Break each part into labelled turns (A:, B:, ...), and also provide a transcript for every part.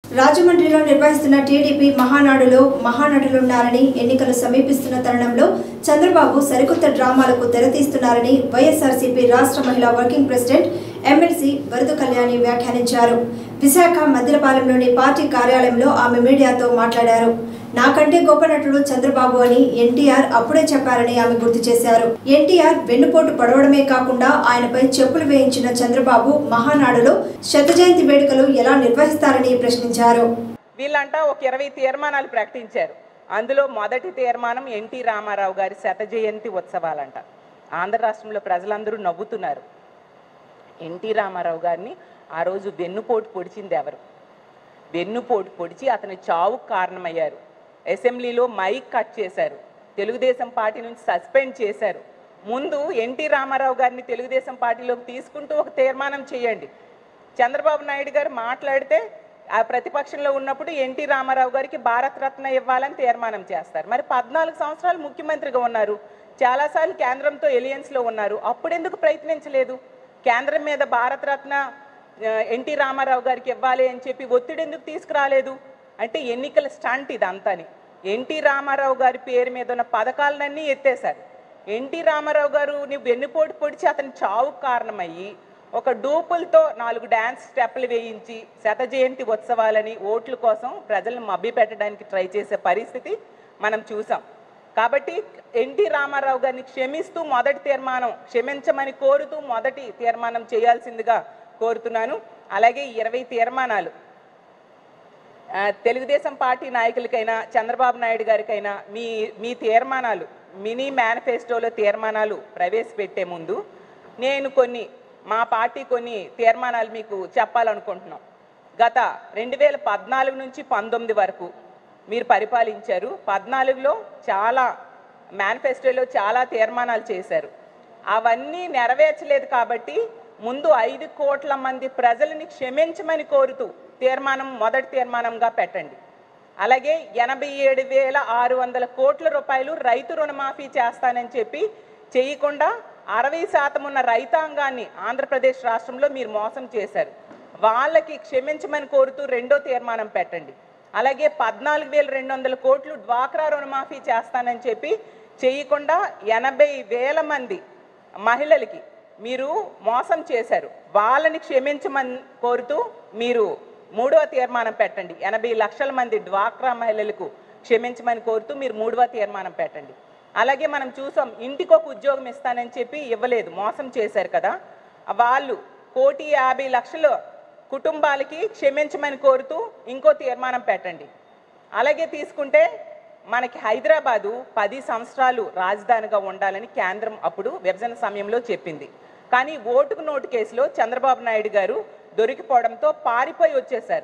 A: రాజమండ్రిలో నిర్వహిస్తున్న టీడీపీ మహానాడులో మహానటులున్నారని ఎన్నికలు సమీపిస్తున్న తరుణంలో చంద్రబాబు సరికొత్త డ్రామాలకు తెరతీస్తున్నారని వైఎస్ఆర్సీపీ రాష్ట్ర మహిళా వర్కింగ్ ప్రెసిడెంట్ ఎమ్మెల్సీ వరద కళ్యాణి వ్యాఖ్యానించారు విశాఖ మద్దిలపాలెంలోని పార్టీ కార్యాలయంలో ఆమె మీడియాతో మాట్లాడారు నాకంటే గొప్ప నటుడు చంద్రబాబు అని ఎన్టీఆర్ అప్పుడే చెప్పారని ఆమె గుర్తు చేశారు ఎన్టీఆర్ వెన్నుపోటు పడవడమే కాకుండా ఆయనపై చెప్పులు వేయించిన చంద్రబాబు మహానాడులో శత జయంతి వేడుకలు ఎలా నిర్వహిస్తారని ప్రశ్నించారు
B: వీళ్ళంట ఒక ఇరవై తీర్మానాలు ప్రకటించారు అందులో మొదటి తీర్మానం ఎన్టీ రామారావు గారి శత జయంతి ఉత్సవాలంట ఆంధ్ర రాష్ట్రంలో ప్రజలందరూ నవ్వుతున్నారు ఎన్టీ రామారావు గారిని ఆ రోజు వెన్నుపోటు పొడిచింది ఎవరు వెన్నుపోటు పొడిచి అతని చావుకు కారణమయ్యారు అసెంబ్లీలో మైక్ కట్ చేశారు తెలుగుదేశం పార్టీ నుంచి సస్పెండ్ చేశారు ముందు ఎన్టీ రామారావు గారిని తెలుగుదేశం పార్టీలోకి తీసుకుంటూ ఒక తీర్మానం చేయండి చంద్రబాబు నాయుడు గారు మాట్లాడితే ఆ ప్రతిపక్షంలో ఉన్నప్పుడు ఎన్టీ రామారావు గారికి భారత రత్న ఇవ్వాలని తీర్మానం చేస్తారు మరి పద్నాలుగు సంవత్సరాలు ముఖ్యమంత్రిగా ఉన్నారు చాలాసార్లు కేంద్రంతో ఎలియన్స్లో ఉన్నారు అప్పుడెందుకు ప్రయత్నించలేదు కేంద్రం మీద భారత రత్న ఆ, ఎన్టీ రామారావు గారికి ఇవ్వాలి అని చెప్పి ఒత్తిడి ఎందుకు తీసుకురాలేదు అంటే ఎన్నికల స్టంట్ ఇదంతాని ఎన్టీ రామారావు గారి పేరు మీద ఉన్న పథకాలన్నీ ఎత్తేశారు ఎన్టీ రామారావు గారు నువ్వు వెన్నుపోటు పొడిచి అతని చావుకు కారణమయ్యి ఒక డూపులతో నాలుగు డ్యాన్స్ స్టెప్పులు వేయించి శత జయంతి ఉత్సవాలని ఓట్ల కోసం ప్రజలను మభ్య పెట్టడానికి ట్రై చేసే పరిస్థితి మనం చూసాం కాబట్టి ఎన్టీ రామారావు గారిని క్షమిస్తూ మొదటి తీర్మానం క్షమించమని కోరుతూ మొదటి తీర్మానం చేయాల్సిందిగా కోరుతున్నాను అలాగే ఇరవై తీర్మానాలు ఆ, తెలుగుదేశం పార్టీ నాయకులకైనా చంద్రబాబు నాయుడు గారికైనా మీ మీ తీర్మానాలు మినీ మేనిఫెస్టోలో తీర్మానాలు ప్రవేశపెట్టే ముందు నేను కొన్ని మా పార్టీ కొన్ని తీర్మానాలు మీకు చెప్పాలనుకుంటున్నాం గత రెండు వేల పద్నాలుగు నుంచి పంతొమ్మిది వరకు మీరు పరిపాలించారు పద్నాలుగులో చాలా మేనిఫెస్టోలో చాలా తీర్మానాలు చేశారు అవన్నీ నెరవేర్చలేదు కాబట్టి ముందు ఐదు కోట్ల మంది ప్రజలని క్షమించమని కోరుతూ తీర్మానం మొదటి తీర్మానంగా పెట్టండి అలాగే ఎనభై ఏడు వేల ఆరు వందల కోట్ల రూపాయలు రైతు రుణమాఫీ చేస్తానని చెప్పి చేయకుండా అరవై శాతం ఉన్న రైతాంగాన్ని ఆంధ్రప్రదేశ్ రాష్ట్రంలో మీరు మోసం చేశారు వాళ్ళకి క్షమించమని కోరుతూ రెండో తీర్మానం పెట్టండి అలాగే పద్నాలుగు వేల రెండు వందల కోట్లు డ్వాక్రా రుణమాఫీ చేస్తానని చెప్పి చేయకుండా ఎనభై వేల మంది మహిళలకి మీరు మోసం చేశారు వాళ్ళని క్షమించమని కోరుతూ మీరు మూడవ తీర్మానం పెట్టండి ఎనభై లక్షల మంది డ్వాక్రా మహిళలకు క్షమించమని కోరుతూ మీరు మూడవ తీర్మానం పెట్టండి అలాగే మనం చూసాం ఇంటికి ఒక ఉద్యోగం ఇస్తానని చెప్పి ఇవ్వలేదు మోసం చేశారు కదా వాళ్ళు కోటి యాభై లక్షల కుటుంబాలకి క్షమించమని కోరుతూ ఇంకో తీర్మానం పెట్టండి అలాగే తీసుకుంటే మనకి హైదరాబాదు పది సంవత్సరాలు రాజధానిగా ఉండాలని కేంద్రం అప్పుడు విభజన సమయంలో చెప్పింది కానీ ఓటుకు నోటు కేసులో చంద్రబాబు నాయుడు గారు దొరికిపోవడంతో పారిపోయి వచ్చేశారు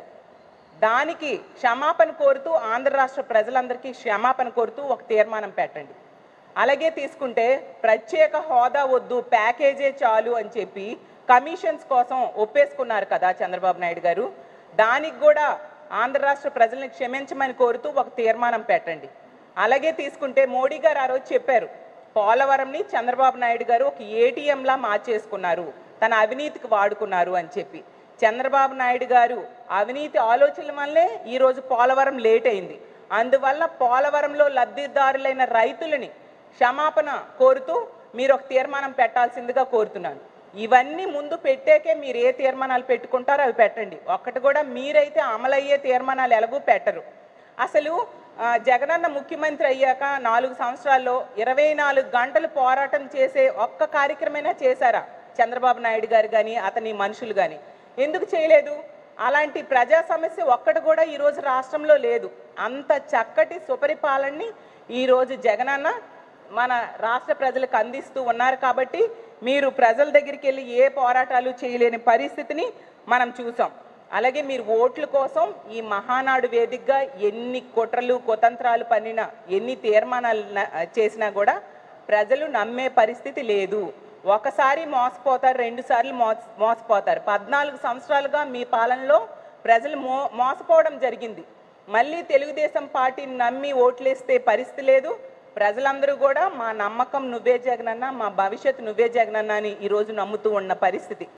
B: దానికి క్షమాపణ కోరుతూ ఆంధ్ర రాష్ట్ర ప్రజలందరికీ క్షమాపణ కోరుతూ ఒక తీర్మానం పెట్టండి అలాగే తీసుకుంటే ప్రత్యేక హోదా వద్దు ప్యాకేజే చాలు అని చెప్పి కమిషన్స్ కోసం ఒప్పేసుకున్నారు కదా చంద్రబాబు నాయుడు గారు దానికి కూడా ఆంధ్ర రాష్ట్ర ప్రజల్ని క్షమించమని కోరుతూ ఒక తీర్మానం పెట్టండి అలాగే తీసుకుంటే మోడీ గారు ఆ రోజు చెప్పారు పోలవరంని చంద్రబాబు నాయుడు గారు ఒక ఏటీఎంలా మార్చేసుకున్నారు తన అవినీతికి వాడుకున్నారు అని చెప్పి చంద్రబాబు నాయుడు గారు అవినీతి ఆలోచనల వల్లే ఈరోజు పోలవరం లేట్ అయింది అందువల్ల పోలవరంలో లబ్ధిదారులైన రైతులని క్షమాపణ కోరుతూ మీరు ఒక తీర్మానం పెట్టాల్సిందిగా కోరుతున్నాను ఇవన్నీ ముందు పెట్టాకే మీరు ఏ తీర్మానాలు పెట్టుకుంటారో అవి పెట్టండి ఒక్కటి కూడా మీరైతే అమలయ్యే తీర్మానాలు ఎలాగూ పెట్టరు అసలు ఆ, జగనన్న ముఖ్యమంత్రి అయ్యాక నాలుగు సంవత్సరాల్లో ఇరవై నాలుగు గంటలు పోరాటం చేసే ఒక్క కార్యక్రమైనా చేశారా చంద్రబాబు నాయుడు గారు కానీ అతని మనుషులు కానీ ఎందుకు చేయలేదు అలాంటి ప్రజా సమస్య ఒక్కటి కూడా ఈరోజు రాష్ట్రంలో లేదు అంత చక్కటి సుపరిపాలనని ఈరోజు జగనన్న మన రాష్ట్ర ప్రజలకు అందిస్తూ ఉన్నారు కాబట్టి మీరు ప్రజల దగ్గరికి వెళ్ళి ఏ పోరాటాలు చేయలేని పరిస్థితిని మనం చూసాం అలాగే మీరు ఓట్ల కోసం ఈ మహానాడు వేదికగా ఎన్ని కుట్రలు కుతంత్రాలు పన్నినా ఎన్ని తీర్మానాలు న- చేసినా కూడా ప్రజలు నమ్మే పరిస్థితి లేదు ఒకసారి మోసపోతారు రెండు సార్లు మోస మోసపోతారు పద్నాలుగు సంవత్సరాలుగా మీ పాలనలో ప్రజలు మో మోసపోవడం జరిగింది మళ్ళీ తెలుగుదేశం పార్టీని నమ్మి ఓట్లేస్తే పరిస్థితి లేదు ప్రజలందరూ కూడా మా నమ్మకం నువ్వే జగనన్న మా భవిష్యత్తు నువ్వే జగనన్న అని ఈరోజు నమ్ముతూ ఉన్న పరిస్థితి